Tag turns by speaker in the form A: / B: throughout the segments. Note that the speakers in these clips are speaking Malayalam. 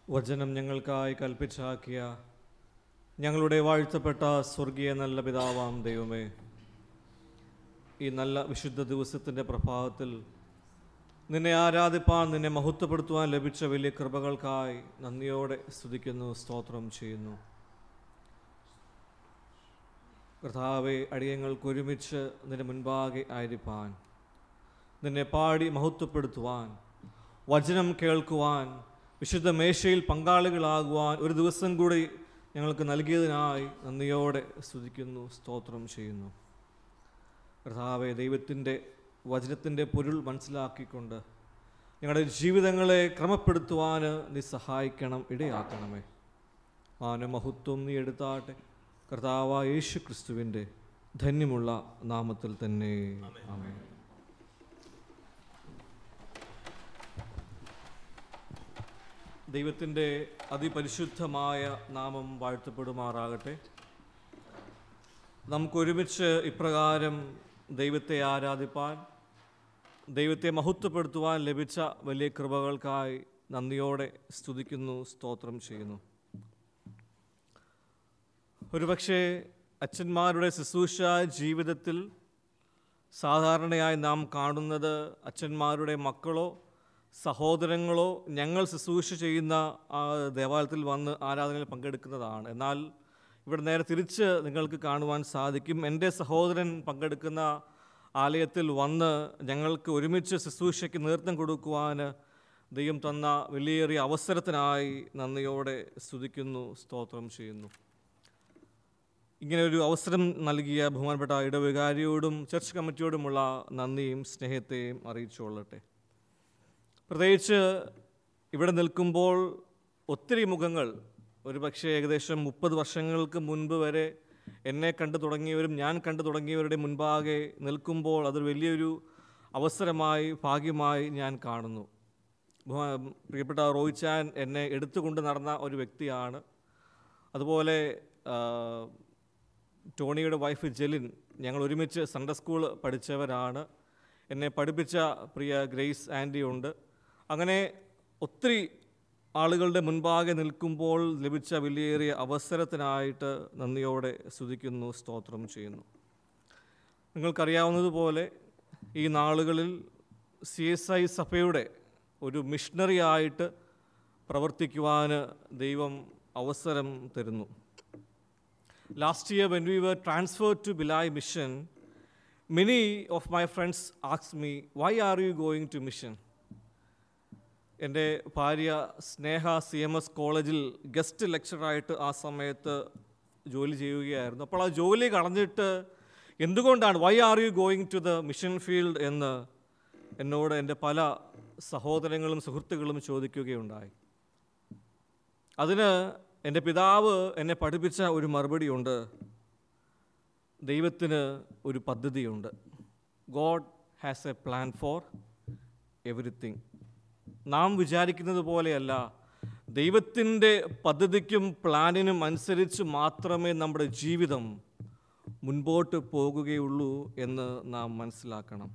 A: വചനം ഞങ്ങൾക്കായി കൽപ്പിച്ചാക്കിയ ഞങ്ങളുടെ വാഴ്ത്തപ്പെട്ട സ്വർഗീയ നല്ല പിതാവാം ദൈവമേ ഈ നല്ല വിശുദ്ധ ദിവസത്തിൻ്റെ പ്രഭാതത്തിൽ നിന്നെ ആരാധിപ്പാൻ നിന്നെ മഹത്വപ്പെടുത്തുവാൻ ലഭിച്ച വലിയ കൃപകൾക്കായി നന്ദിയോടെ സ്തുതിക്കുന്നു സ്തോത്രം ചെയ്യുന്നു കർത്താവെ അടിയങ്ങൾക്ക് ഒരുമിച്ച് നിന്റെ മുൻപാകെ ആയിരിക്കാൻ നിന്നെ പാടി മഹത്വപ്പെടുത്തുവാൻ വചനം കേൾക്കുവാൻ വിശുദ്ധ മേശയിൽ പങ്കാളികളാകുവാൻ ഒരു ദിവസം കൂടി ഞങ്ങൾക്ക് നൽകിയതിനായി നന്ദിയോടെ സ്തുതിക്കുന്നു സ്തോത്രം ചെയ്യുന്നു കർത്താവെ ദൈവത്തിൻ്റെ വചനത്തിൻ്റെ പൊരുൾ മനസ്സിലാക്കിക്കൊണ്ട് ഞങ്ങളുടെ ജീവിതങ്ങളെ ക്രമപ്പെടുത്തുവാൻ നീ സഹായിക്കണം ഇടയാക്കണമേ മാനമഹത്വം നീ എടുത്താട്ടെ കർത്താവ യേശു ക്രിസ്തുവിൻ്റെ ധന്യമുള്ള നാമത്തിൽ തന്നെ ആമേൻ ദൈവത്തിൻ്റെ അതിപരിശുദ്ധമായ നാമം വാഴ്ത്തപ്പെടുമാറാകട്ടെ നമുക്കൊരുമിച്ച് ഇപ്രകാരം ദൈവത്തെ ആരാധിപ്പാൻ ദൈവത്തെ മഹത്വപ്പെടുത്തുവാൻ ലഭിച്ച വലിയ കൃപകൾക്കായി നന്ദിയോടെ സ്തുതിക്കുന്നു സ്തോത്രം ചെയ്യുന്നു ഒരുപക്ഷെ അച്ഛന്മാരുടെ ശുശ്രൂഷ ജീവിതത്തിൽ സാധാരണയായി നാം കാണുന്നത് അച്ഛന്മാരുടെ മക്കളോ സഹോദരങ്ങളോ ഞങ്ങൾ ശുശ്രൂഷ ചെയ്യുന്ന ആ ദേവാലയത്തിൽ വന്ന് ആരാധനയിൽ പങ്കെടുക്കുന്നതാണ് എന്നാൽ ഇവിടെ നേരെ തിരിച്ച് നിങ്ങൾക്ക് കാണുവാൻ സാധിക്കും എൻ്റെ സഹോദരൻ പങ്കെടുക്കുന്ന ആലയത്തിൽ വന്ന് ഞങ്ങൾക്ക് ഒരുമിച്ച് ശുശ്രൂഷയ്ക്ക് നേതൃത്വം കൊടുക്കുവാൻ ദൈവം തന്ന വലിയേറിയ അവസരത്തിനായി നന്ദിയോടെ സ്തുതിക്കുന്നു സ്തോത്രം ചെയ്യുന്നു ഇങ്ങനെ ഒരു അവസരം നൽകിയ ബഹുമാനപ്പെട്ട ഇടവികാരിയോടും ചർച്ച് കമ്മിറ്റിയോടുമുള്ള നന്ദിയും സ്നേഹത്തെയും അറിയിച്ചുകൊള്ളട്ടെ പ്രത്യേകിച്ച് ഇവിടെ നിൽക്കുമ്പോൾ ഒത്തിരി മുഖങ്ങൾ ഒരു പക്ഷേ ഏകദേശം മുപ്പത് വർഷങ്ങൾക്ക് മുൻപ് വരെ എന്നെ കണ്ടു തുടങ്ങിയവരും ഞാൻ കണ്ടു തുടങ്ങിയവരുടെ മുൻപാകെ നിൽക്കുമ്പോൾ അതൊരു വലിയൊരു അവസരമായി ഭാഗ്യമായി ഞാൻ കാണുന്നു ബഹു- പ്രിയപ്പെട്ട റോയിച്ചാൻ എന്നെ എടുത്തുകൊണ്ട് നടന്ന ഒരു വ്യക്തിയാണ് അതുപോലെ ആ, ടോണിയുടെ വൈഫ് ജെലിൻ ഞങ്ങൾ ഒരുമിച്ച് സൺഡേ സ്കൂൾ പഠിച്ചവരാണ് എന്നെ പഠിപ്പിച്ച പ്രിയ ഗ്രേസ് ആൻറ്റി ഉണ്ട് അങ്ങനെ ഒത്തിരി ആളുകളുടെ മുൻപാകെ നിൽക്കുമ്പോൾ ലഭിച്ച വിലയേറിയ അവസരത്തിനായിട്ട് നന്ദിയോടെ സ്തുതിക്കുന്നു സ്തോത്രം ചെയ്യുന്നു നിങ്ങൾക്കറിയാവുന്നതുപോലെ ഈ നാളുകളിൽ സി എസ് ഐ സഭയുടെ ഒരു മിഷണറി ആയിട്ട് പ്രവർത്തിക്കുവാൻ ദൈവം അവസരം തരുന്നു Last year, when we were transferred to Bilai Mission, many of my friends asked me, Why are you going to mission? എൻ്റെ ഭാര്യ സ്നേഹ സി എം എസ് കോളേജിൽ ഗസ്റ്റ് ലെക്ചറായിട്ട് ആ സമയത്ത് ജോലി ചെയ്യുകയായിരുന്നു അപ്പോൾ ആ ജോലി കളഞ്ഞിട്ട് എന്തുകൊണ്ടാണ് why are you going to the mission field എന്ന് എന്നോട് എൻ്റെ പല സഹോദരങ്ങളും സുഹൃത്തുക്കളും ചോദിക്കുകയുണ്ടായി അതിന് എൻ്റെ പിതാവ് എന്നെ പഠിപ്പിച്ച ഒരു മറുപടിയുണ്ട് ദൈവത്തിന് ഒരു പദ്ധതിയുണ്ട് God has a plan for everything നാം വിചാരിക്കുന്നത് പോലെയല്ല ദൈവത്തിൻ്റെ പദ്ധതിക്കും പ്ലാനിനും അനുസരിച്ച് മാത്രമേ നമ്മുടെ ജീവിതം മുൻപോട്ട് പോകുകയുള്ളൂ എന്ന് നാം മനസ്സിലാക്കണം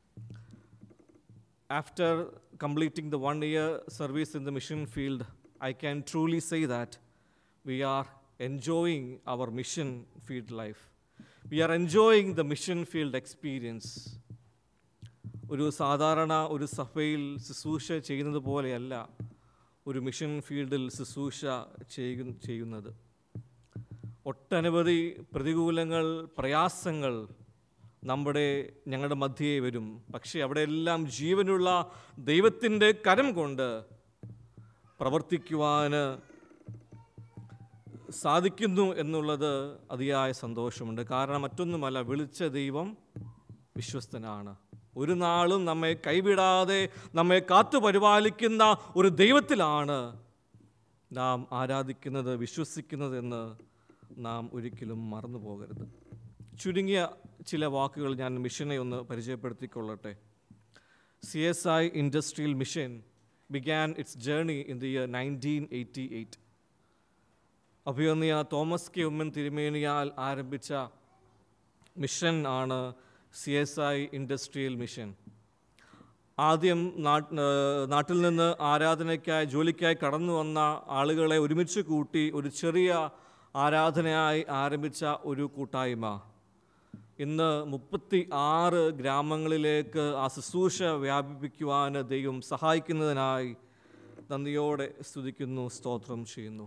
A: After completing the one year service in the mission field, I can truly say that we are enjoying our mission field life. We are enjoying the mission field experience. ഒരു സാധാരണ ഒരു സഭയിൽ ശുശ്രൂഷ ചെയ്യുന്നത് പോലെയല്ല ഒരു മിഷൻ ഫീൽഡിൽ ശുശ്രൂഷ ചെയ്യു- ചെയ്യുന്നത് ഒട്ടനവധി പ്രതികൂലങ്ങൾ പ്രയാസങ്ങൾ നമ്മുടെ ഞങ്ങളുടെ മധ്യേ വരും പക്ഷേ അവിടെയെല്ലാം ജീവനുള്ള ദൈവത്തിൻ്റെ കരം കൊണ്ട് പ്രവർത്തിക്കുവാൻ സാധിക്കുന്നു എന്നുള്ളത് അതിയായ സന്തോഷമുണ്ട് കാരണം മറ്റൊന്നുമല്ല വിളിച്ച ദൈവം വിശ്വസ്തനാണ് ഒരു നാളും നമ്മെ കൈവിടാതെ നമ്മെ കാത്തു പരിപാലിക്കുന്ന ഒരു ദൈവത്തിലാണ് നാം ആരാധിക്കുന്നത് വിശ്വസിക്കുന്നതെന്ന് നാം ഒരിക്കലും മറന്നു പോകരുത് ചുരുങ്ങിയ ചില വാക്കുകൾ ഞാൻ മിഷനെ ഒന്ന് പരിചയപ്പെടുത്തിക്കൊള്ളട്ടെ C S I industrial mission began its journey in the year nineteen eighty eight അഭിയന്നിയ തോമസ് കെ ഉമ്മൻ തിരുമേനിയാൽ ആരംഭിച്ച മിഷൻ ആണ് C S I industrial mission ആദ്യം നാട്ട് ഏഹ് നാട്ടിൽ നിന്ന് ആരാധനയ്ക്കായി ജോലിക്കായി കടന്നു വന്ന ആളുകളെ ഒരുമിച്ച് കൂട്ടി ഒരു ചെറിയ ആരാധനയായി ആരംഭിച്ച ഒരു കൂട്ടായ്മ ഇന്ന് മുപ്പത്തി ആറ് ഗ്രാമങ്ങളിലേക്ക് ആ ശുശ്രൂഷ വ്യാപിപ്പിക്കുവാൻ ദൈവം സഹായിക്കുന്നതിനായി നന്ദിയോടെ സ്തുതിക്കുന്നു സ്തോത്രം ചെയ്യുന്നു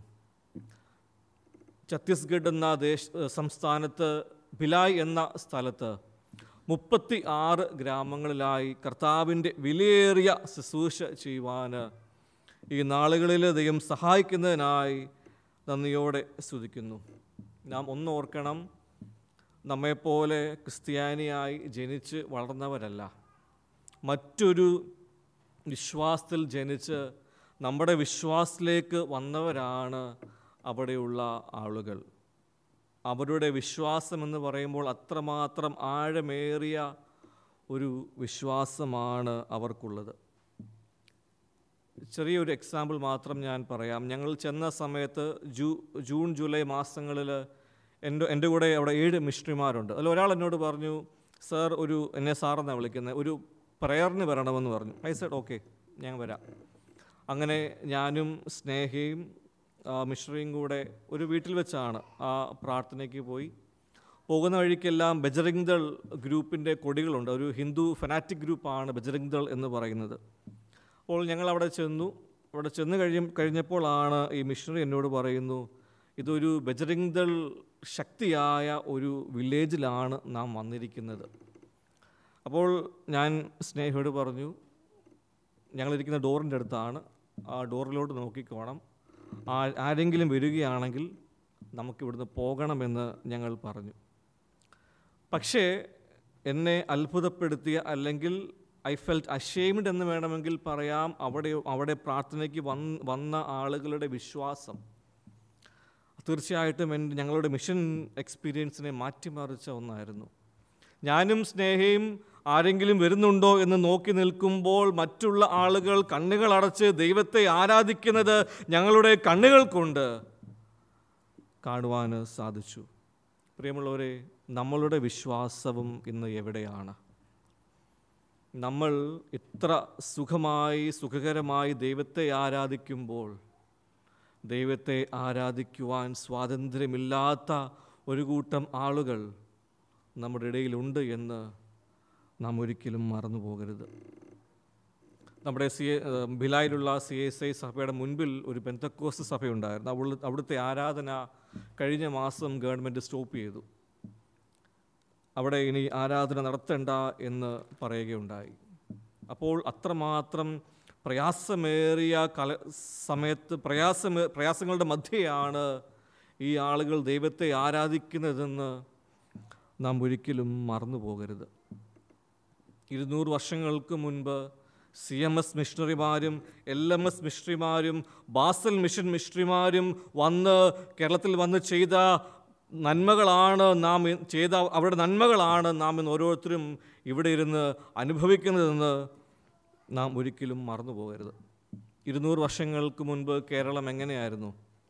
A: ഛത്തീസ്ഗഡ് എന്ന ദേശ സംസ്ഥാനത്ത് ഭിലായ് എന്ന സ്ഥലത്ത് മുപ്പത്തി ആറ് ഗ്രാമങ്ങളിലായി കർത്താവിൻ്റെ വിലയേറിയ ശുശ്രൂഷ ചെയ്യുവാൻ ഈ നാളുകളിൽ ദൈവം സഹായിക്കുന്നതിനായി നന്ദിയോടെ സ്തുതിക്കുന്നു നാം ഒന്നോർക്കണം നമ്മെപ്പോലെ ക്രിസ്ത്യാനിയായി ജനിച്ച് വളർന്നവരല്ല മറ്റൊരു വിശ്വാസത്തിൽ ജനിച്ച് നമ്മുടെ വിശ്വാസത്തിലേക്ക് വന്നവരാണ് അവിടെയുള്ള ആളുകൾ അവരുടെ വിശ്വാസം എന്ന് പറയുമ്പോൾ അത്രമാത്രം ആഴമേറിയ ഒരു വിശ്വാസമാണ് അവർക്കുള്ളത് ചെറിയൊരു എക്സാമ്പിൾ മാത്രം ഞാൻ പറയാം ഞങ്ങൾ ചെന്ന സമയത്ത് ജൂ ജൂൺ ജൂലൈ മാസങ്ങളിൽ എൻ്റെ എൻ്റെ കൂടെ അവിടെ ഏഴ് മിഷണറിമാരുണ്ട് അതിൽ ഒരാൾ എന്നോട് പറഞ്ഞു സാർ ഒരു എന്നെ സാറെന്നാണ് വിളിക്കുന്നത് ഒരു പ്രയറിന് വരണമെന്ന് പറഞ്ഞു ഐ സെഡ് ഓക്കെ ഞാൻ വരാം അങ്ങനെ ഞാനും സ്നേഹയും ആ, മിശ്രയും കൂടെ ഒരു വീട്ടിൽ വെച്ചാണ് ആ പ്രാർത്ഥനയ്ക്ക് പോയി പോകുന്ന വഴിക്കെല്ലാം ബജറിംഗ് ദൾ ഗ്രൂപ്പിൻ്റെ കൊടികളുണ്ട് ഒരു ഹിന്ദു ഫനാറ്റിക് ഗ്രൂപ്പാണ് ബജറിംഗ് ദൾ എന്ന് പറയുന്നത് അപ്പോൾ ഞങ്ങൾ അവിടെ ചെന്നു അവിടെ ചെന്ന് കഴിയും കഴിഞ്ഞപ്പോഴാണ് ഈ മിഷണറി എന്നോട് പറയുന്നു ഇതൊരു ബജറിംഗ് ദൾ ശക്തിയായ ഒരു വില്ലേജിലാണ് നാം വന്നിരിക്കുന്നത് അപ്പോൾ ഞാൻ സ്നേഹയോട് പറഞ്ഞു ഞങ്ങളിരിക്കുന്ന ഡോറിൻ്റെ അടുത്താണ് ആ ഡോറിലോട്ട് നോക്കിക്കോണം ആ ആരെങ്കിലും വരികയാണെങ്കിൽ നമുക്കിവിടുന്ന് പോകണമെന്ന് ഞങ്ങൾ പറഞ്ഞു പക്ഷേ എന്നെ അത്ഭുതപ്പെടുത്തിയ അല്ലെങ്കിൽ ഐ ഫെൽറ്റ് അഷെയിംഡ് എന്ന് വേണമെങ്കിൽ പറയാം അവിടെ അവിടെ പ്രാർത്ഥനയ്ക്ക് വന്ന് വന്ന ആളുകളുടെ വിശ്വാസം തീർച്ചയായിട്ടും എൻ്റെ ഞങ്ങളുടെ മിഷൻ എക്സ്പീരിയൻസിനെ മാറ്റിമറിച്ച ഒന്നായിരുന്നു ഞാനും സ്നേഹയും ആരെങ്കിലും വരുന്നുണ്ടോ എന്ന് നോക്കി നിൽക്കുമ്പോൾ മറ്റുള്ള ആളുകൾ കണ്ണുകൾ അടച്ച് ദൈവത്തെ ആരാധിക്കുന്നത് ഞങ്ങളുടെ കണ്ണുകൾ കൊണ്ട് കാണുവാൻ സാധിച്ചു പ്രിയമുള്ളവരെ നമ്മളുടെ വിശ്വാസവും ഇന്ന് എവിടെയാണ് നമ്മൾ ഇത്ര സുഖമായി സുഖകരമായി ദൈവത്തെ ആരാധിക്കുമ്പോൾ ദൈവത്തെ ആരാധിക്കുവാൻ സ്വാതന്ത്ര്യമില്ലാത്ത ഒരു കൂട്ടം ആളുകൾ നമ്മുടെ ഇടയിലുണ്ട് എന്ന് നാം ഒരിക്കലും മറന്നു പോകരുത് നമ്മുടെ സി ഭിലായിലുള്ള സി എസ് ഐ സഭയുടെ മുൻപിൽ ഒരു ബെന്തക്കോസ് സഭയുണ്ടായിരുന്നു അവൾ അവിടുത്തെ ആരാധന കഴിഞ്ഞ മാസം ഗവൺമെൻറ് സ്റ്റോപ്പ് ചെയ്തു അവിടെ ഇനി ആരാധന നടത്തണ്ട എന്ന് പറയുകയുണ്ടായി അപ്പോൾ അത്രമാത്രം പ്രയാസമേറിയ കല സമയത്ത് പ്രയാസമേ പ്രയാസങ്ങളുടെ മധ്യയാണ് ഈ ആളുകൾ ദൈവത്തെ ആരാധിക്കുന്നതെന്ന് നാം ഒരിക്കലും മറന്നു പോകരുത് ഇരുന്നൂറ് വർഷങ്ങൾക്ക് മുൻപ് സി എം എസ് മിഷണറിമാരും എൽ എം എസ് മിഷണറിമാരും ബാസൽ മിഷൻ മിഷണറിമാരും വന്ന് കേരളത്തിൽ വന്ന് ചെയ്ത നന്മകളാണ് നാം ഇ- ചെയ്ത അവരുടെ നന്മകളാണ് നാം ഇന്ന് ഓരോരുത്തരും ഇവിടെ ഇരുന്ന് അനുഭവിക്കുന്നതെന്ന് നാം ഒരിക്കലും മറന്നു പോകരുത് ഇരുന്നൂറ് വർഷങ്ങൾക്ക് മുൻപ് കേരളം എങ്ങനെയായിരുന്നു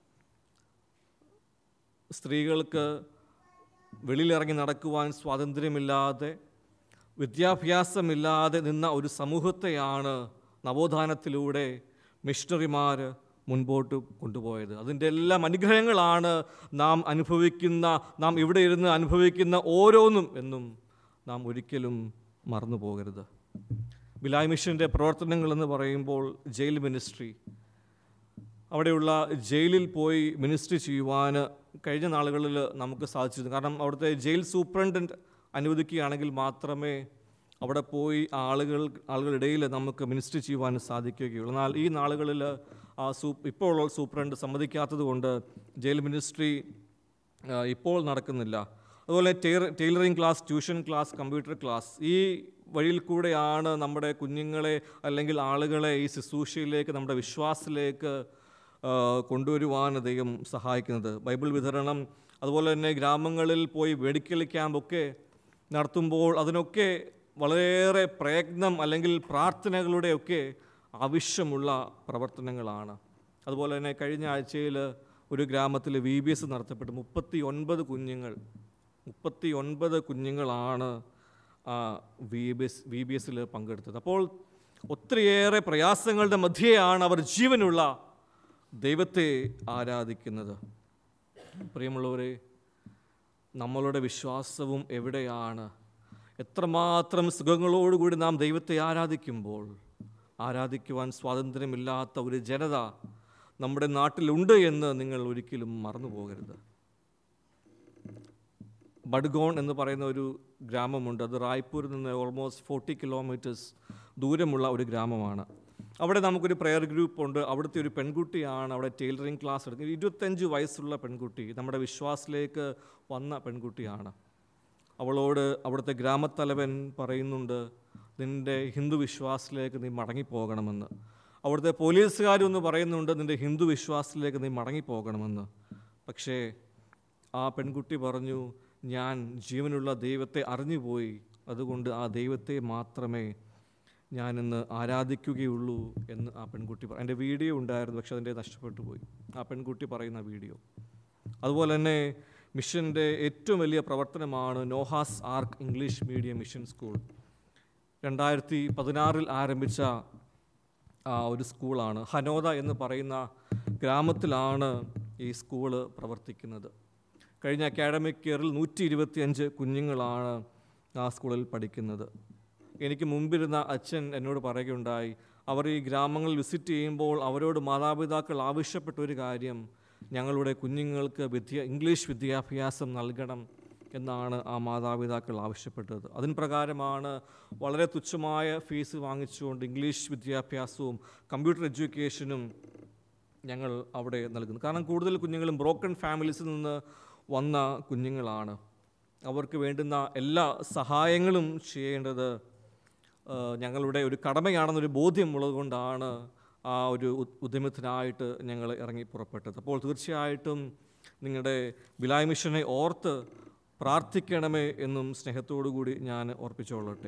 A: സ്ത്രീകൾക്ക് വെളിയിലിറങ്ങി നടക്കുവാൻ സ്വാതന്ത്ര്യമില്ലാതെ വിദ്യാഭ്യാസമില്ലാതെ നിന്ന ഒരു സമൂഹത്തെയാണ് നവോത്ഥാനത്തിലൂടെ മിഷണറിമാർ മുൻപോട്ട് കൊണ്ടുപോയത് അതിൻ്റെ എല്ലാം അനുഗ്രഹങ്ങളാണ് നാം അനുഭവിക്കുന്ന നാം ഇവിടെ ഇരുന്ന് അനുഭവിക്കുന്ന ഓരോന്നും എന്നും നാം ഒരിക്കലും മറന്നു പോകരുത് ബിലായ് മിഷൻ്റെ പ്രവർത്തനങ്ങളെന്ന് പറയുമ്പോൾ ജയിൽ മിനിസ്ട്രി അവിടെയുള്ള ജയിലിൽ പോയി മിനിസ്ട്രി ചെയ്യുവാൻ കഴിഞ്ഞ നാളുകളിൽ നമുക്ക് സാധിച്ചിരുന്നു കാരണം അവിടുത്തെ ജയിൽ സൂപ്രണ്ടൻ്റ് അനുവദിക്കുകയാണെങ്കിൽ മാത്രമേ അവിടെ പോയി ആളുകൾ ആളുകളുടെ ഇടയിൽ നമുക്ക് മിനിസ്ട്രി ചെയ്യുവാൻ സാധിക്കുകയുള്ളൂ എന്നാൽ ഈ നാളുകളിൽ ആ സൂ ഇപ്പോൾ ഉള്ള സൂപ്രണ്ട് സമ്മതിക്കാത്തത് കൊണ്ട് ജയിൽ മിനിസ്ട്രി ആ, ഇപ്പോൾ നടക്കുന്നില്ല അതുപോലെ ടെയർ tailoring class tuition class computer class ഈ വഴിയിൽ കൂടെയാണ് നമ്മുടെ കുഞ്ഞുങ്ങളെ അല്ലെങ്കിൽ ആളുകളെ ഈ ശുശ്രൂഷയിലേക്ക് നമ്മുടെ വിശ്വാസത്തിലേക്ക് ആ, കൊണ്ടുവരുവാൻ ദൈവം സഹായിക്കുന്നത് ബൈബിൾ വിതരണം അതുപോലെ തന്നെ ഗ്രാമങ്ങളിൽ പോയി മെഡിക്കൽ ക്യാമ്പൊക്കെ നടത്തുമ്പോൾ അതിനൊക്കെ വളരെയേറെ പ്രയത്നം അല്ലെങ്കിൽ പ്രാർത്ഥനകളുടെയൊക്കെ ആവശ്യമുള്ള പ്രവർത്തനങ്ങളാണ് അതുപോലെ തന്നെ കഴിഞ്ഞ ആഴ്ചയിൽ ഒരു ഗ്രാമത്തിൽ വി ബി എസ് നടത്തപ്പെട്ടു മുപ്പത്തി ഒൻപത് കുഞ്ഞുങ്ങൾ മുപ്പത്തി ഒൻപത് കുഞ്ഞുങ്ങളാണ് V B S V B എസിൽ പങ്കെടുത്തത് അപ്പോൾ ഒത്തിരിയേറെ പ്രയാസങ്ങളുടെ മധ്യയാണ് അവർ ജീവനുള്ള ദൈവത്തെ ആരാധിക്കുന്നത് പ്രിയമുള്ളവരെ നമ്മളുടെ വിശ്വാസവും എവിടെയാണ് എത്രമാത്രം സുഖങ്ങളോടുകൂടി നാം ദൈവത്തെ ആരാധിക്കുമ്പോൾ ആരാധിക്കുവാൻ സ്വാതന്ത്ര്യമില്ലാത്ത ഒരു ജനത നമ്മുടെ നാട്ടിലുണ്ട് എന്ന് നിങ്ങൾ ഒരിക്കലും മറന്നു പോകരുത് ബഡ്ഗോൺ എന്ന് പറയുന്ന ഒരു ഗ്രാമമുണ്ട് അത് റായ്പൂരിൽ നിന്ന് ഓൾമോസ്റ്റ് ഫോർട്ടി കിലോമീറ്റേഴ്സ് ദൂരമുള്ള ഒരു ഗ്രാമമാണ് അവിടെ നമുക്കൊരു പ്രെയർ ഗ്രൂപ്പ് ഉണ്ട് അവിടുത്തെ ഒരു പെൺകുട്ടിയാണ് അവിടെ ടൈലറിങ് ക്ലാസ് എടുക്കുന്നത് ഇരുപത്തഞ്ച് വയസ്സുള്ള പെൺകുട്ടി നമ്മുടെ വിശ്വാസത്തിലേക്ക് വന്ന പെൺകുട്ടിയാണ് അവളോട് അവിടുത്തെ ഗ്രാമത്തലവൻ പറയുന്നുണ്ട് നിൻ്റെ ഹിന്ദു വിശ്വാസത്തിലേക്ക് നീ മടങ്ങിപ്പോകണമെന്ന് അവിടുത്തെ പോലീസുകാരൊന്ന് പറയുന്നുണ്ട് നിൻ്റെ ഹിന്ദു വിശ്വാസത്തിലേക്ക് നീ മടങ്ങിപ്പോകണമെന്ന് പക്ഷേ ആ പെൺകുട്ടി പറഞ്ഞു ഞാൻ ജീവനുള്ള ദൈവത്തെ അറിഞ്ഞുപോയി അതുകൊണ്ട് ആ ദൈവത്തെ മാത്രമേ ഞാനിന്ന് ആരാധിക്കുകയുള്ളൂ എന്ന് ആ പെൺകുട്ടി പറ എൻ്റെ വീഡിയോ ഉണ്ടായിരുന്നു പക്ഷെ അതിൻ്റെ നഷ്ടപ്പെട്ടു പോയി ആ പെൺകുട്ടി പറയുന്ന വീഡിയോ അതുപോലെ തന്നെ മിഷൻ്റെ ഏറ്റവും വലിയ പ്രവർത്തനമാണ് Noah's ark English medium mission school രണ്ടായിരത്തി പതിനാറിൽ ആരംഭിച്ച ആ ഒരു സ്കൂളാണ് ഹനോദ എന്ന് പറയുന്ന ഗ്രാമത്തിലാണ് ഈ സ്കൂള് പ്രവർത്തിക്കുന്നത് കഴിഞ്ഞ അക്കാഡമിക് ഇയറിൽ നൂറ്റി ഇരുപത്തിയഞ്ച് കുഞ്ഞുങ്ങളാണ് ആ സ്കൂളിൽ പഠിക്കുന്നത് എനിക്ക് മുമ്പിരുന്ന അച്ഛൻ എന്നോട് പറയുകയുണ്ടായി അവർ ഈ ഗ്രാമങ്ങളിൽ വിസിറ്റ് ചെയ്യുമ്പോൾ അവരോട് മാതാപിതാക്കൾ ആവശ്യപ്പെട്ട ഒരു കാര്യം ഞങ്ങളുടെ കുഞ്ഞുങ്ങൾക്ക് വിദ്യ ഇംഗ്ലീഷ് വിദ്യാഭ്യാസം നൽകണം എന്നാണ് ആ മാതാപിതാക്കൾ ആവശ്യപ്പെട്ടത് അതിന് പ്രകാരമാണ് വളരെ തുച്ഛമായ ഫീസ് വാങ്ങിച്ചുകൊണ്ട് ഇംഗ്ലീഷ് വിദ്യാഭ്യാസവും കമ്പ്യൂട്ടർ എഡ്യൂക്കേഷനും ഞങ്ങൾ അവിടെ നൽകുന്നു കാരണം കൂടുതൽ കുഞ്ഞുങ്ങളും ബ്രോക്കൺ ഫാമിലീസിൽ നിന്ന് വന്ന കുഞ്ഞുങ്ങളാണ് അവർക്ക് വേണ്ടുന്ന എല്ലാ സഹായങ്ങളും ചെയ്യേണ്ടത് ആ, ഞങ്ങളുടെ ഒരു കടമയാണെന്നൊരു ബോധ്യമുള്ളത് കൊണ്ടാണ് ആ ഒരു ഉ- ഉദ്യമത്തിനായിട്ട് ഞങ്ങൾ ഇറങ്ങി പുറപ്പെട്ടത് അപ്പോൾ തീർച്ചയായിട്ടും നിങ്ങളുടെ ബിലായ് മിഷനെ ഓർത്ത് പ്രാർത്ഥിക്കണമേ എന്നും സ്നേഹത്തോടു കൂടി ഞാൻ ഓർപ്പിച്ചോളട്ടെ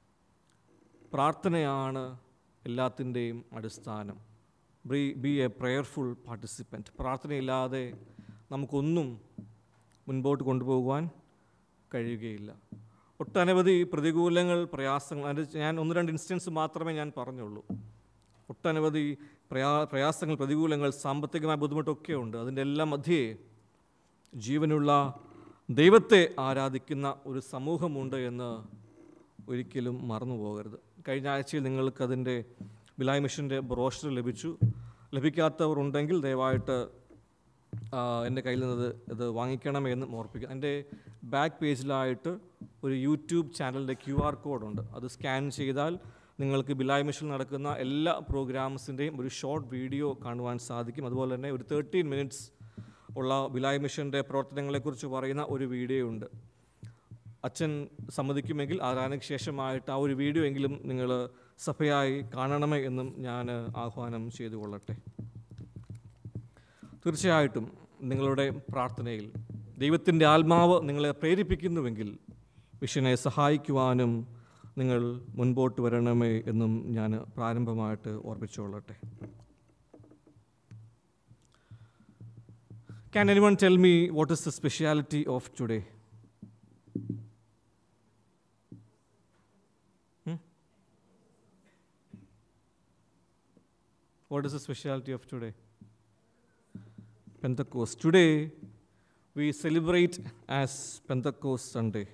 A: പ്രാർത്ഥനയാണ് എല്ലാത്തിൻ്റെയും അടിസ്ഥാനം be be a prayerful participant പ്രാർത്ഥനയില്ലാതെ നമുക്കൊന്നും മുൻപോട്ട് കൊണ്ടുപോകുവാൻ കഴിയുകയില്ല ഒട്ടനവധി പ്രതികൂലങ്ങൾ പ്രയാസങ്ങൾ അതിൻ്റെ ഞാൻ ഒന്ന് രണ്ട് ഇൻസ്റ്റൻസ് മാത്രമേ ഞാൻ പറഞ്ഞുള്ളൂ ഒട്ടനവധി പ്രയാ പ്രയാസങ്ങൾ പ്രതികൂലങ്ങൾ സാമ്പത്തികമായ ബുദ്ധിമുട്ടൊക്കെ ഉണ്ട് അതിൻ്റെ എല്ലാം മധ്യേ ജീവനുള്ള ദൈവത്തെ ആരാധിക്കുന്ന ഒരു സമൂഹമുണ്ട് എന്ന് ഒരിക്കലും മറന്നു പോകരുത് കഴിഞ്ഞ ആഴ്ചയിൽ നിങ്ങൾക്കതിൻ്റെ ബിലായ് മിഷൻ്റെ ബ്രോഷർ ലഭിച്ചു ലഭിക്കാത്തവർ ഉണ്ടെങ്കിൽ ദയവായിട്ട് ആ, എൻ്റെ കയ്യിൽ നിന്ന് ഇത് വാങ്ങിക്കണമേ എന്ന് ഓർപ്പിക്കുക എൻ്റെ ബാക്ക് പേജിലായിട്ട് ഒരു യൂട്യൂബ് ചാനലിൻ്റെ ക്യു ആർ കോഡുണ്ട് അത് സ്കാൻ ചെയ്താൽ നിങ്ങൾക്ക് ബിലായ് മിഷൻ നടക്കുന്ന എല്ലാ പ്രോഗ്രാംസിൻ്റെയും ഒരു ഷോർട്ട് വീഡിയോ കാണുവാൻ സാധിക്കും അതുപോലെ തന്നെ ഒരു തേർട്ടീൻ മിനിറ്റ്സ് ഉള്ള ബിലായ് മിഷൻ്റെ പ്രവർത്തനങ്ങളെക്കുറിച്ച് പറയുന്ന ഒരു വീഡിയോ ഉണ്ട് അച്ഛൻ സമ്മതിക്കുമെങ്കിൽ ആരാധനയ്ക്ക് ശേഷമായിട്ട് ആ ഒരു വീഡിയോ എങ്കിലും നിങ്ങൾ സഭയായി കാണണമേ എന്നും ഞാൻ ആഹ്വാനം ചെയ്തു കൊള്ളട്ടെ തീർച്ചയായിട്ടും നിങ്ങളുടെ പ്രാർത്ഥനയിൽ ദൈവത്തിൻ്റെ ആത്മാവ് നിങ്ങളെ പ്രേരിപ്പിക്കുന്നുവെങ്കിൽ മിഷനെ സഹായിക്കുവാനും നിങ്ങൾ മുൻപോട്ട് വരണമേ എന്നും ഞാൻ പ്രാരംഭമായിട്ട് ഓർപ്പിച്ചുകൊള്ളട്ടെ Can anyone tell me what is the speciality of today? Hmm? What is the speciality of today? Pentecost. Today, we celebrate as Pentecost Sunday.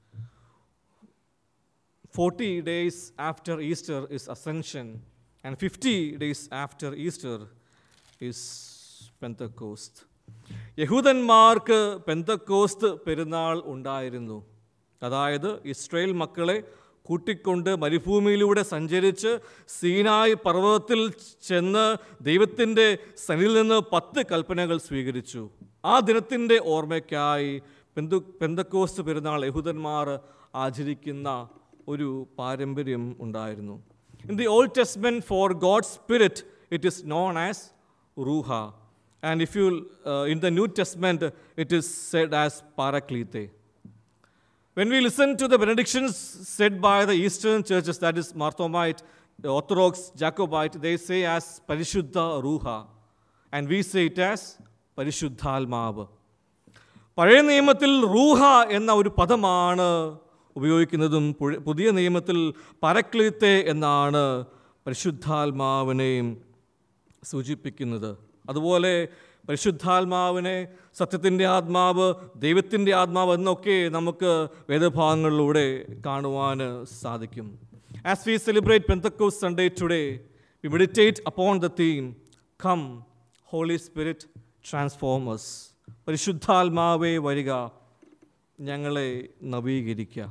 A: 40 days after Easter is Ascension, and 50 days after Easter is Pentecost. യഹൂദന്മാർക്ക് പെന്തക്കോസ്ത് പെരുന്നാൾ ഉണ്ടായിരുന്നു അതായത് ഇസ്രയേൽ മക്കളെ കൂട്ടിക്കൊണ്ട് മരുഭൂമിയിലൂടെ സഞ്ചരിച്ച് സീനായ് പർവ്വതത്തിൽ ചെന്ന് ദൈവത്തിൻ്റെ സനിൽ നിന്ന് പത്ത് കൽപ്പനകൾ സ്വീകരിച്ചു ആ ദിനത്തിൻ്റെ ഓർമ്മയ്ക്കായി പെന്തു പെന്തക്കോസ്ത് പെരുന്നാൾ യഹൂദന്മാർ ആചരിക്കുന്ന ഒരു പാരമ്പര്യം ഉണ്ടായിരുന്നു in the Old Testament for God spirit it is known as ruach And if you, uh, in the New Testament, it is said as Paraclete. When we listen to the benedictions said by the Eastern churches, that is Marthomite, the Orthodox, Jacobite, they say as Parishuddha Ruha. And we say it as Parishuddhalmav. പഴയ നിയമത്തിൽ റൂഹ എന്ന ഒരു പദമാണ് ഉപയോഗിക്കുന്നതും പുഴ- പുതിയ നിയമത്തിൽ പരക്ലിത്തെ എന്നാണ് പരിശുദ്ധാത്മാവിനെയും സൂചിപ്പിക്കുന്നത് അതുപോലെ പരിശുദ്ധാത്മാവിനെ സത്യത്തിൻ്റെ ആത്മാവ് ദൈവത്തിൻ്റെ ആത്മാവ് എന്നൊക്കെ നമുക്ക് വേദഭാഗങ്ങളിലൂടെ കാണുവാൻ സാധിക്കും as we celebrate Pentecost Sunday today we meditate upon the theme come Holy Spirit transform us പരിശുദ്ധാത്മാവേ വരിക ഞങ്ങളെ നവീകരിക്കുക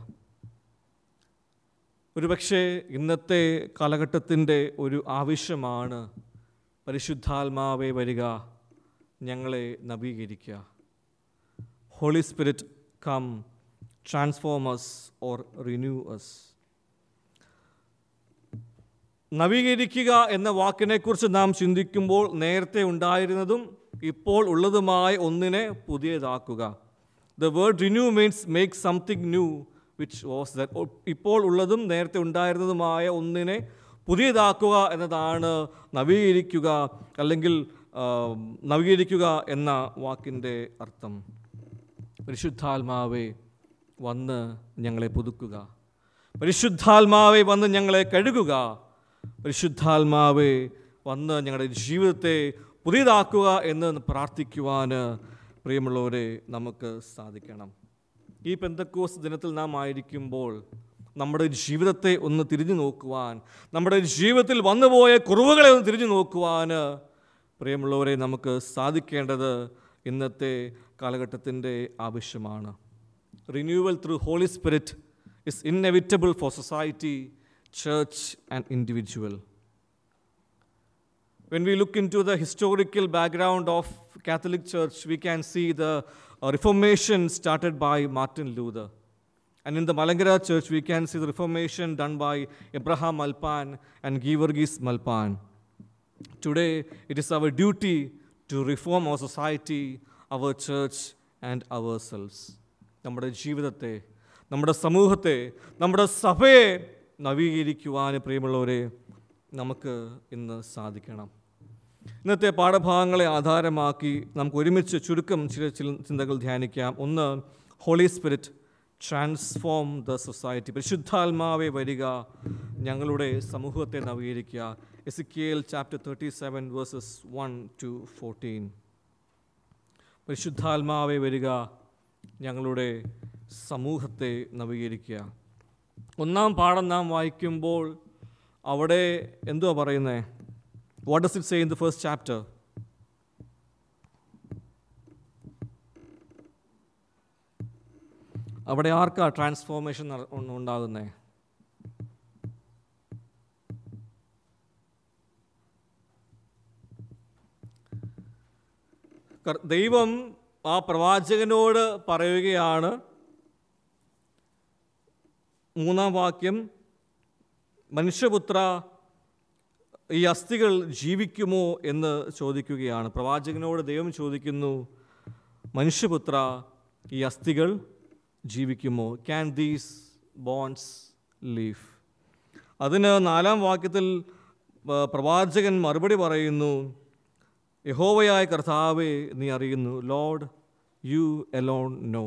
A: ഒരുപക്ഷെ ഇന്നത്തെ കാലഘട്ടത്തിൻ്റെ ഒരു ആവശ്യമാണ് പരിശുദ്ധാത്മാവേ വരിക ഞങ്ങളെ നവീകരിക്കുക Holy Spirit come transform us or renew us നവീകരിക്കുക എന്ന വാക്കിനെക്കുറിച്ച് നാം ചിന്തിക്കുമ്പോൾ നേരത്തെ ഉണ്ടായിരുന്നതും ഇപ്പോൾ ഉള്ളതുമായ ഒന്നിനെ പുതിയതാക്കുക the word renew means make something new which was the ഇപ്പോൾ ഉള്ളതും നേരത്തെ ഉണ്ടായിരുന്നതുമായ ഒന്നിനെ പുതിയതാക്കുക എന്നതാണ് നവീകരിക്കുക അല്ലെങ്കിൽ ആ, നവീകരിക്കുക എന്ന വാക്കിൻ്റെ അർത്ഥം പരിശുദ്ധാത്മാവെ വന്ന് ഞങ്ങളെ പുതുക്കുക പരിശുദ്ധാത്മാവെ വന്ന് ഞങ്ങളെ കഴുകുക പരിശുദ്ധാത്മാവെ വന്ന് ഞങ്ങളുടെ ജീവിതത്തെ പുതിയതാക്കുക എന്ന് പ്രാർത്ഥിക്കുവാൻ പ്രിയമുള്ളവരെ നമുക്ക് സാധിക്കണം ഈ പെന്തക്കോസ് ദിനത്തിൽ നാം ആയിരിക്കുമ്പോൾ നമ്മുടെ ജീവിതത്തെ ഒന്ന് തിരിഞ്ഞു നോക്കുവാൻ നമ്മുടെ ജീവിതത്തിൽ വന്നുപോയ കുറവുകളെ ഒന്ന് തിരിഞ്ഞു നോക്കുവാൻ പ്രിയമുള്ളവരെ നമുക്ക് സാധിക്കേണ്ടത് ഇന്നത്തെ കാലഘട്ടത്തിൻ്റെ ആവശ്യമാണ് renewal through Holy Spirit is inevitable for society church and individual When we look into the historical background of Catholic Church, we can see the uh, Reformation started by Martin Luther. And in the Malangara Church, we can see the Reformation done by Abraham Malpan and Georgis Malpan. Today, it is our duty to reform our society, our church, and ourselves. നമ്മുടെ ജീവിതത്തെ നമ്മുടെ സമൂഹത്തെ നമ്മുടെ സഭയെ നവീകരിക്കുവാൻ പ്രിയമുള്ളവരെ നമുക്ക് ഇന്ന് സാധിക്കണം ഇന്നത്തെ പാഠഭാഗങ്ങളെ ആധാരമാക്കി നമുക്ക് ഒരുമിച്ച് ചുരുക്കം ചില ചില ചിന്തകൾ ധ്യാനിക്കാം ഒന്ന് Holy Spirit transform the society പരിശുദ്ധാത്മാവെ വരിക ഞങ്ങളുടെ സമൂഹത്തെ നവീകരിക്കുക Ezekiel chapter thirty seven verses one to fourteen പരിശുദ്ധാത്മാവെ വരിക ഞങ്ങളുടെ സമൂഹത്തെ നവീകരിക്കുക ഒന്നാം പാഠം നാം വായിക്കുമ്പോൾ അവിടെ എന്തുവാ പറയുന്നത് what does it say in the first chapter അവിടെ ആർക്കാ ട്രാൻസ്ഫോർമേഷൻ ഉണ്ടാകുന്നേ കർ- ദൈവം ആ പ്രവാചകനോട് പറയുകയാണ് മൂന്നാം വാക്യം മനുഷ്യപുത്ര ഈ അസ്ഥികൾ ജീവിക്കുമോ എന്ന് ചോദിക്കുകയാണ് പ്രവാചകനോട് ദൈവം ചോദിക്കുന്നു മനുഷ്യപുത്ര ഈ അസ്ഥികൾ ജീവിക്കുമോ ക്യാൻ ദീസ് ബോൺസ് ലീവ് അതിന് നാലാം വാക്യത്തിൽ ആ, പ്രവാചകൻ മറുപടി പറയുന്നു യഹോവയായ കർത്താവെ നീ അറിയുന്നു ലോഡ് യു എലോൺ നോ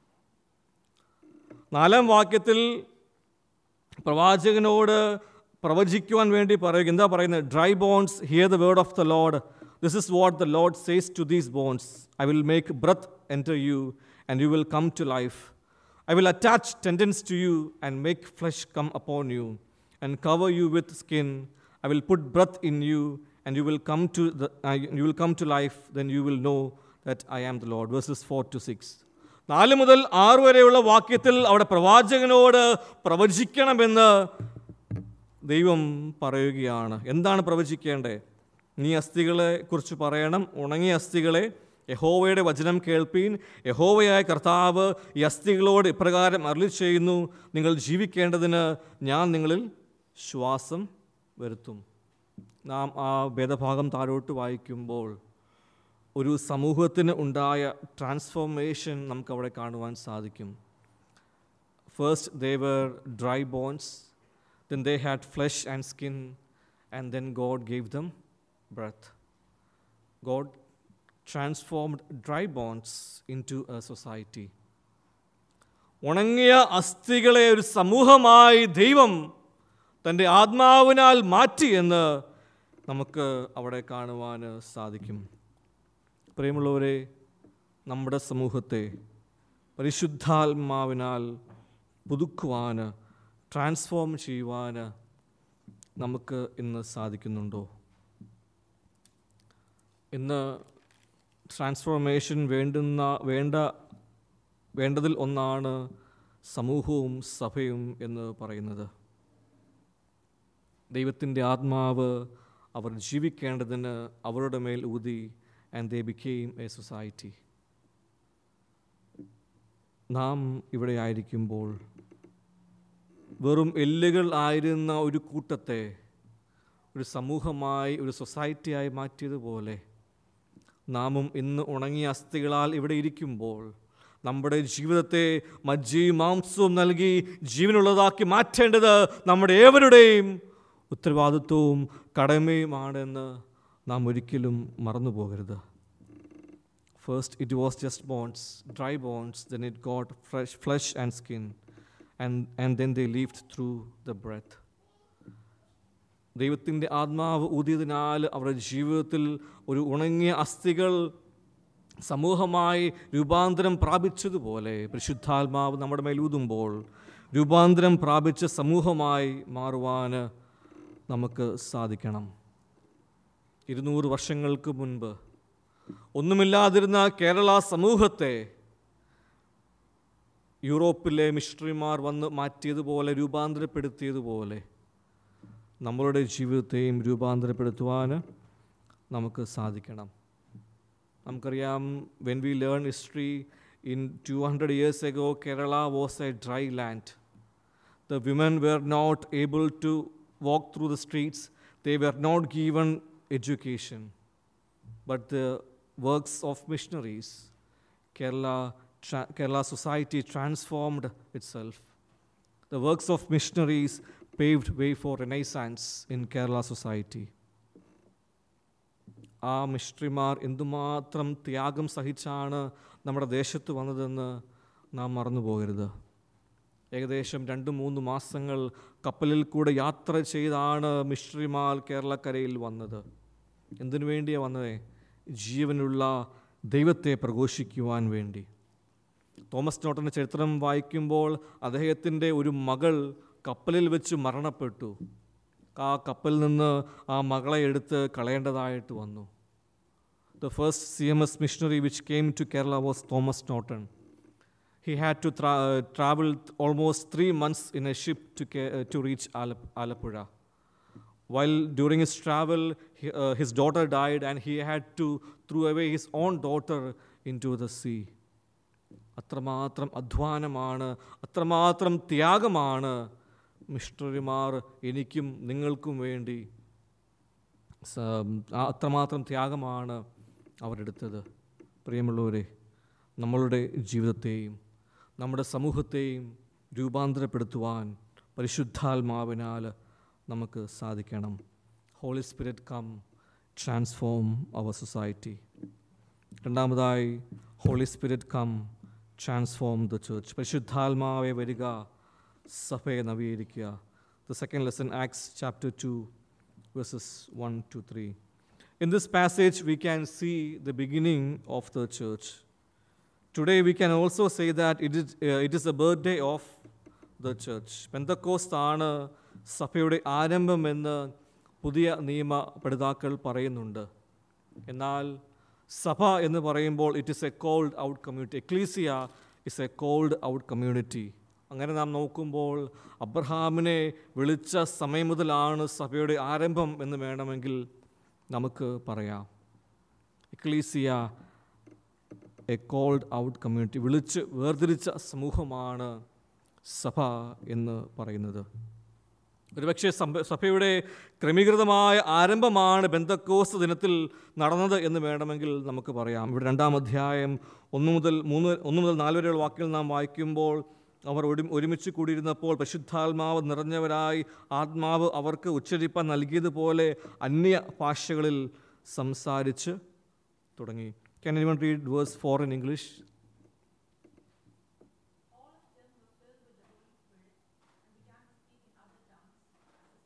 A: നാലാം വാക്യത്തിൽ പ്രവാചകനോട് പ്രവചിക്കുവാൻ വേണ്ടി പറയുക എന്താ പറയുന്നത് dry bones hear the word of the Lord this is what the Lord says to these bones I will make breath enter you and you will come to life I will attach tendons to you and make flesh come upon you and cover you with skin I will put breath in you and you will come to the you will come to life then you will know that I am the Lord verses four to six നാല് മുതൽ ആറ് വരെയുള്ള വാക്യത്തിൽ അവിടെ പ്രവാചകനോട് പ്രവചിക്കണമെന്ന് ദൈവം പറയുകയാണ് എന്താണ് പ്രവചിക്കേണ്ടത് നീ അസ്ഥികളെ കുറിച്ച് പറയണം ഉണങ്ങിയ അസ്ഥികളെ യഹോവയുടെ വചനം കേൾപ്പീൻ യഹോവയായ കർത്താവ് ഈ അസ്ഥികളോട് ഇപ്രകാരം അരളി ചെയ്യുന്നു നിങ്ങൾ ജീവിക്കേണ്ടതിന് ഞാൻ നിങ്ങളിൽ ശ്വാസം വരുത്തും നാം ആ ഭേദഭാഗം താഴോട്ട് വായിക്കുമ്പോൾ ഒരു സമൂഹത്തിന് ഉണ്ടായ ട്രാൻസ്ഫോർമേഷൻ നമുക്കവിടെ കാണുവാൻ സാധിക്കും first they were dry bones then they had flesh and skin and then God gave them breath God transformed dry bones into a society ഉണങ്ങിയ അസ്ഥികളെ ഒരു സമൂഹമായി ദൈവം തൻ്റെ ആത്മാവിനാൽ മാറ്റി എന്ന് നമുക്ക് അവിടെ കാണുവാൻ സാധിക്കും പ്രിയമുള്ളവരെ നമ്മുടെ സമൂഹത്തെ പരിശുദ്ധാത്മാവിനാൽ പുതുക്കുവാൻ ട്രാൻസ്ഫോം ചെയ്യുവാൻ നമുക്ക് ഇന്ന് സാധിക്കുന്നുണ്ടോ ഇന്ന് ട്രാൻസ്ഫോർമേഷൻ വേണ്ടുന്ന വേണ്ട വേണ്ടതിൽ ഒന്നാണ് സമൂഹവും സഭയും എന്ന് പറയുന്നത് ദൈവത്തിൻ്റെ ആത്മാവ് അവർ ജീവിക്കേണ്ടതിന് അവരുടെ മേൽ ഊതി and they became a society നാം ഇവിടെ ആയിരിക്കുമ്പോൾ വെറും എല്ലുകൾ ആയിരുന്ന ഒരു കൂട്ടത്തെ ഒരു സമൂഹമായി ഒരു സൊസൈറ്റിയായി മാറ്റിയതുപോലെ നാമും ഇന്ന് ഉണങ്ങിയ അസ്ഥികളാൽ ഇവിടെ ഇരിക്കുമ്പോൾ നമ്മുടെ ജീവിതത്തെ മജ്ജയും മാംസവും നൽകി ജീവനുള്ളതാക്കി മാറ്റേണ്ടത് നമ്മുടെ ഏവരുടെയും ഉത്തരവാദിത്വവും കടമയുമാണെന്ന് നാം ഒരിക്കലും മറന്നു പോകരുത് first it was just bones dry bones then it got fresh flesh and skin and and then they lived through the breath ദൈവത്തിൻ്റെ ആത്മാവ് ഊതിയതിനാൽ അവരുടെ ജീവിതത്തിൽ ഒരു ഉണങ്ങിയ അസ്ഥികൾ സമൂഹമായി രൂപാന്തരം പ്രാപിച്ചതുപോലെ പരിശുദ്ധാത്മാവ് നമ്മുടെ മേൽ ഊതുമ്പോൾ രൂപാന്തരം പ്രാപിച്ച സമൂഹമായി മാറുവാൻ നമുക്ക് സാധിക്കണം ഇരുന്നൂറ് വർഷങ്ങൾക്ക് മുൻപ് ഒന്നുമില്ലാതിരുന്ന കേരള സമൂഹത്തെ യൂറോപ്പിലെ മിഷണറിമാർ വന്ന് മാറ്റിയതുപോലെ രൂപാന്തരപ്പെടുത്തിയതുപോലെ നമ്മളുടെ ജീവിതത്തെയും രൂപാന്തരപ്പെടുത്തുവാൻ നമുക്ക് സാധിക്കണം നമുക്കറിയാം when we learn history in two hundred years ago Kerala was a dry land the women were not able to walk through the streets they were not given education but the works of missionaries kerala tra- kerala society transformed itself the works of missionaries paved way for renaissance in kerala society ആ മിഷണറിമാർ എന്തുമാത്രം ത്യാഗം സഹിച്ചാണ് നമ്മുടെ ദേശത്ത് വന്നതെന്ന് നാം മറന്നു പോകരുത് ഏകദേശം രണ്ട് മൂന്ന് മാസങ്ങൾ കപ്പലിൽ കൂടെ യാത്ര ചെയ്താണ് മിഷണറിമാർ കേരളക്കരയിൽ വന്നത് എന്തിനു വേണ്ടിയാണ് വന്നത് ജീവനുള്ള ദൈവത്തെ പ്രഘോഷിക്കുവാൻ വേണ്ടി തോമസ് നോട്ടൻ്റെ ചരിത്രം വായിക്കുമ്പോൾ അദ്ദേഹത്തിൻ്റെ ഒരു മകൾ കപ്പലിൽ വെച്ച് മരണപ്പെട്ടു ആ കപ്പലിൽ നിന്ന് ആ മകളെ എടുത്ത് കളയേണ്ടതായിട്ട് വന്നു the first C M S missionary which came to Kerala was Thomas Norton he had to tra- uh, travel th- almost three months in a ship to, ca- uh, to reach Alap- Alapura. While during his travel, he, uh, his daughter died and he had to throw away his own daughter into the sea. അത്രമാത്രം അധ്വാനമാണ് അത്രമാത്രം ത്യാഗമാണ് മിഷണറിമാർ എനിക്കും നിങ്ങൾക്കും വേണ്ടി സ- ആ അത്രമാത്രം ത്യാഗമാണ് അവരെടുത്തത് പ്രിയമുള്ളവരെ നമ്മളുടെ ജീവിതത്തെയും നമ്മുടെ സമൂഹത്തെയും രൂപാന്തരപ്പെടുത്തുവാൻ പരിശുദ്ധാത്മാവിനാൽ നമുക്ക് സാധിക്കണം Holy Spirit come transform our society രണ്ടാമതായി Holy Spirit come transform the church പരിശുദ്ധാത്മാവെ വരിക സഭയെ നവീകരിക്കുക the second lesson Acts chapter two verses 1 to 3. In this passage, we can see the beginning of the church. Today, we can also say that it is, uh, it is the birthday of the church. Pentecost ആണ് സഭയുടെ ആരംഭമെന്ന് പുതിയ നിയമ പഠിതാക്കൾ പറയുന്നുണ്ട് എന്നാൽ സഭ എന്ന് പറയുമ്പോൾ it is a called out community ecclesia is a called out community അങ്ങനെ നാം നോക്കുമ്പോൾ അബ്രഹാമിനെ വിളിച്ച സമയം മുതലാണ് സഭയുടെ ആരംഭം എന്ന് വേണമെങ്കിൽ നമുക്ക് പറയാം ecclesia a called out community വിളിച്ച് വേർതിരിച്ച സമൂഹമാണ് സഭ എന്ന് പറയുന്നത് ഒരുപക്ഷെ സഭ- സഭയുടെ ക്രമീകൃതമായ ആരംഭമാണ് ബന്ധക്കോസ് ദിനത്തിൽ നടന്നത് എന്ന് വേണമെങ്കിൽ നമുക്ക് പറയാം ഇവിടെ രണ്ടാം അധ്യായം ഒന്ന് മുതൽ മൂന്ന് ഒന്ന് മുതൽ നാല് വരെയുള്ള വാക്കുകൾ നാം വായിക്കുമ്പോൾ അവർ ഒരു ഒരുമിച്ച് കൂടിയിരുന്നപ്പോൾ പരിശുദ്ധാത്മാവ് നിറഞ്ഞവരായി ആത്മാവ് അവർക്ക് ഉച്ചരിപ്പാൻ നൽകിയതുപോലെ അന്യ ഭാഷകളിൽ സംസാരിച്ച് തുടങ്ങി can anyone read verse four in English
B: All of them were filled with the Holy Spirit and began to speak in other tongues as the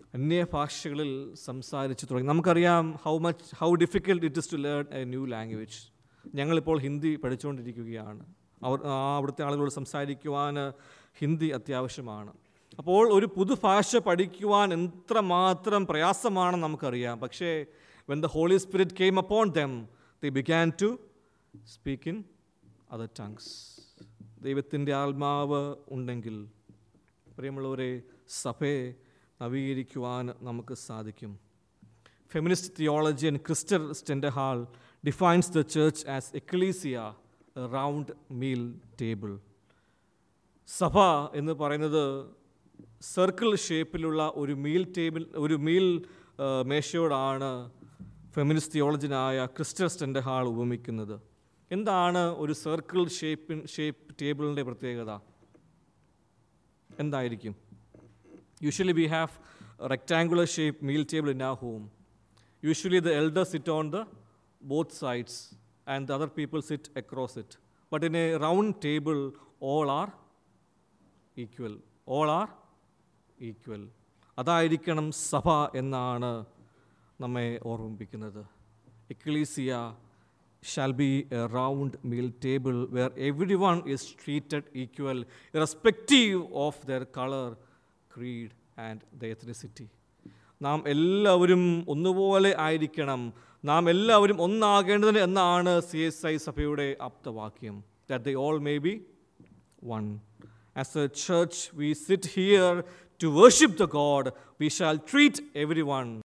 A: അന്യഭാഷകളിൽ സംസാരിച്ചു തുടങ്ങി നമുക്കറിയാം how much how difficult it is to learn a new language ഞങ്ങളിപ്പോൾ ഹിന്ദി പഠിച്ചുകൊണ്ടിരിക്കുകയാണ് അവർ ആ അവിടുത്തെ ആളുകളോട് സംസാരിക്കുവാൻ ഹിന്ദി അത്യാവശ്യമാണ് അപ്പോൾ ഒരു പുതുഭാഷ പഠിക്കുവാൻ എത്രമാത്രം പ്രയാസമാണെന്ന് നമുക്കറിയാം പക്ഷേ when the Holy Spirit came upon them the began to speak in other tongues ദൈവത്തിൻ്റെ ആത്മാവ് ഉണ്ടെങ്കിൽ പ്രിയമുള്ളവരെ സഭയെ നവീകരിക്കുവാൻ നമുക്ക് സാധിക്കും feminist theologian Krister Stendahl defines the church as ecclesia round meal table സഭ എന്ന് പറയുന്നത് സർക്കിൾ ഷേപ്പിലുള്ള ഒരു മീൽ ടേബിൾ ഒരു മീൽ ആ, മേശയോടാണ് ഫെമിനിസ്റ്റ് തിയോളജിനായ ക്രിസ്റ്റർ സ്റ്റെൻഡഹാൾ ഉപമിക്കുന്നത് എന്താണ് ഒരു സർക്കിൾ ഷേപ്പിൻ ഷേപ്പ് ടേബിളിൻ്റെ പ്രത്യേകത എന്തായിരിക്കും usually we have rectangular shape meal table in a home usually the elder sit on the both sides and the other people sit across it but in a round table all are equal all are equal അതായിരിക്കണം സഭ എന്നാണ് നമ്മെ ഓർമ്മിപ്പിക്കുന്നത് ecclesia shall be a round meal table where every one is treated equal irrespective of their colour creed and the ethnicity നാം എല്ലാവരും ഒന്നുപോലെ ആയിരിക്കണം നാം എല്ലാവരും ഒന്നാകേണ്ടതിന് എന്നാണ് സി എസ് ഐ സഭയുടെ ആപ്തവാക്യം that they all may be one. As a church, we sit here to worship the God. We shall treat everyone